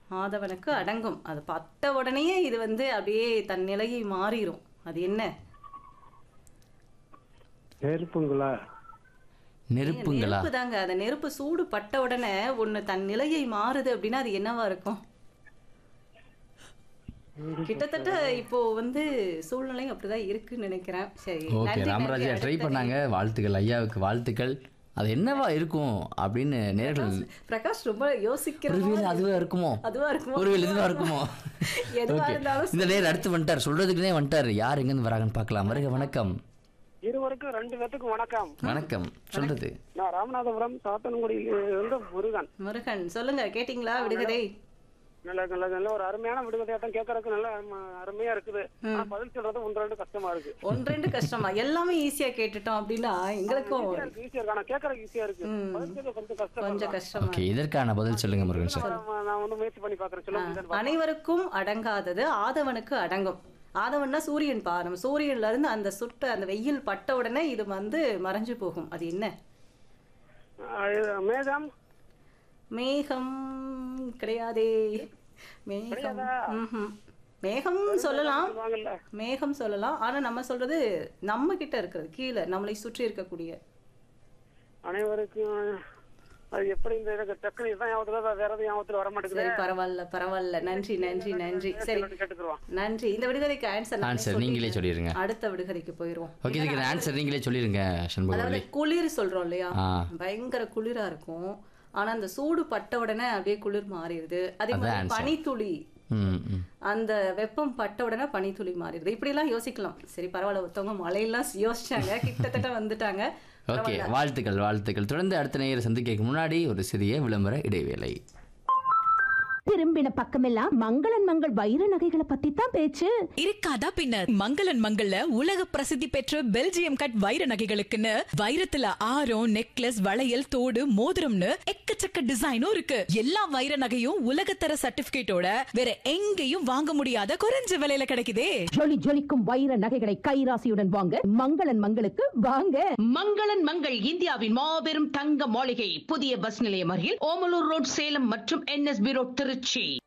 ஆதவனுக்கு அடங்கும் அது பட்ட உடனேயே இது வந்து அப்படியே தன் நிலையை மாறிடும் அது என்ன நெருப்புங்களா நெருப்புங்களா நெருப்பு தாங்க அந்த நெருப்பு சூடு பட்ட உடனே ஒண்ணு தன் நிலையை மாறுது அப்படின்னா அது என்னவா இருக்கும் கிட்டத்தட்ட இப்போ வந்து சூழ்நிலை அப்படிதான் இருக்குன்னு நினைக்கிறேன் சரி ஓகே நன்றி, ராமராஜா நன்றி. ட்ரை அடுத்த பண்ணாங்க வாழ்த்துக்கள் ஐயாவுக்கு வாழ்த்துக்கள் அது என்னவா இருக்கும் அப்படின்னு நேர்கள் பிரகாஷ் ரொம்ப யோசிக்கிற ஒருவேளை மாதிரி அதுவா இருக்குமோ அதுவா இருக்குமோ ஒருவேளை இதுவா இருக்குமோ எதுவா ஓகே இருந்தாலும் இந்த நேர் அடுத்து வந்துட்டார் சொல்றதுக்குனே வந்துட்டார் யார் எங்கேருந்து வராங்கன்னு பார்க்கலாம் வருக வணக்கம் இருவருக்கும் ரெண்டு பேத்துக்கும் வணக்கம் வணக்கம் சொல்றது நான் ராமநாதபுரம் சாத்தன்குடியில இருந்து முருகன் முருகன் சொல்லுங்க கேட்டிங்களா விடுகதை நல்ல நல்ல நல்ல ஒரு அருமையான விடுகதையாட்டம் கேட்கறதுக்கு நல்ல அரும- அருமையா இருக்குது ஆனா பதில் சொல்றது ஒன்று ரெண்டு கஷ்டமா இருக்கு ஒன்று ரெண்டு கஷ்டமா எல்லாமே ஈஸியா கேட்டுட்டோம் அப்படின்னா எங்களுக்கும் ஈஸியா இருக்கு ஈஸியா இருக்கு ஆனா கேட்கறதுக்கு ஈஸியா இருக்கு பதில் சொல்றது கொஞ்சம் கஷ்டம் கொஞ்சம் கஷ்டமா ஓகே இதற்கான பதில் சொல்லுங்க முருகன் சார் நான் நான் வந்து முயற்சி பண்ணி பாக்குறேன் சொல்ல முடியுதான்னு அனைவருக்கும் அடங்காதது ஆதவனுக்கு அடங்கும் ஆதவன்னா சூரியன் பா நம்ம சூரியன்ல இருந்து அந்த சுட்ட அந்த வெயில் பட்ட உடனே இது வந்து மறைஞ்சு போகும் அது என்ன பாப்போம். ஆ, இது மேகம் மேகம் கிடையாதே மேகம் ம்ஹும். மேகம் சொல்லலாம் வாங்கல்ல மேகம் சொல்லலாம் ஆனா நம்ம சொல்றது நம்ம கிட்ட இருக்கிறது கீழே நம்மளை சுற்றி இருக்கக்கூடிய அனைவருக்கும் அது எப்படி இந்த எனக்கு டக்குனு இதான் ஞாபகத்துல வேற எதுவும் ஞாபகத்துல வர மாட்டேங்குது சரி பரவாயில்ல பரவாயில்ல நன்றி நன்றி நன்றி சரி கேட்டுக்குருவான் நன்றி இந்த விடுகதைக்கு ஆன்சர் ஆன்சர் நீங்களே சொல்லிடுங்க அடுத்த விடுகதைக்கு போயிருவோம் ஓகே இதுக்கு ஆன்சர் நீங்களே சொல்லிடுங்க சண்முகவல்லி அதாவது குளிர் சொல்றோம் இல்லையா ஆ. பயங்கர குளிரா இருக்கும் ஆனா அந்த சூடு பட்ட உடனே அப்படியே குளிர் மாறிடுது அதே அதான் மாதிரி answer. பனித்துளி ம் ம் அந்த வெப்பம் பட்ட உடனே பனித்துளி மாறிடுது இப்படி எல்லாம் யோசிக்கலாம் சரி பரவாயில்ல ஒருத்தவங்க மழையெல்லாம் யோசிச்சாங்க கிட்டத்தட்ட வந்துட்டாங்க ஓகே வாழ்த்துக்கள் வாழ்த்துக்கள் தொடர்ந்து அடுத்த நேயர் சந்திக்க முன்னாடி ஒரு சிறிய விளம்பர இடைவேளை திரும்பின பக்கமெல்லாம் மங்களன் மங்கள் வைர நகைகளை பத்தி தான் பேச்சு இருக்காதா பின்ன மங்களன் மங்கள்ல உலக பிரசித்தி பெற்ற பெல்ஜியம் கட் வைர நகைகளுக்குன்னு வைரத்துல ஆரம் நெக்லஸ் வளையல் தோடு மோதிரம்னு எக்கச்சக்க டிசைனும் இருக்கு எல்லா வைர நகையும் உலகத்தர சர்டிபிகேட்டோட வேற எங்கேயும் வாங்க முடியாத குறைஞ்ச விலையில கிடைக்குதே ஜொலி ஜொலிக்கும் வைர நகைகளை கைராசியுடன் வாங்க மங்களன் மங்களுக்கு வாங்க மங்களன் மங்கள் இந்தியாவின் மாபெரும் தங்க மாளிகை புதிய பஸ் நிலையம் அருகில் ஓமலூர் ரோட் சேலம் மற்றும் என்எஸ்பி ரோட் திருச்சி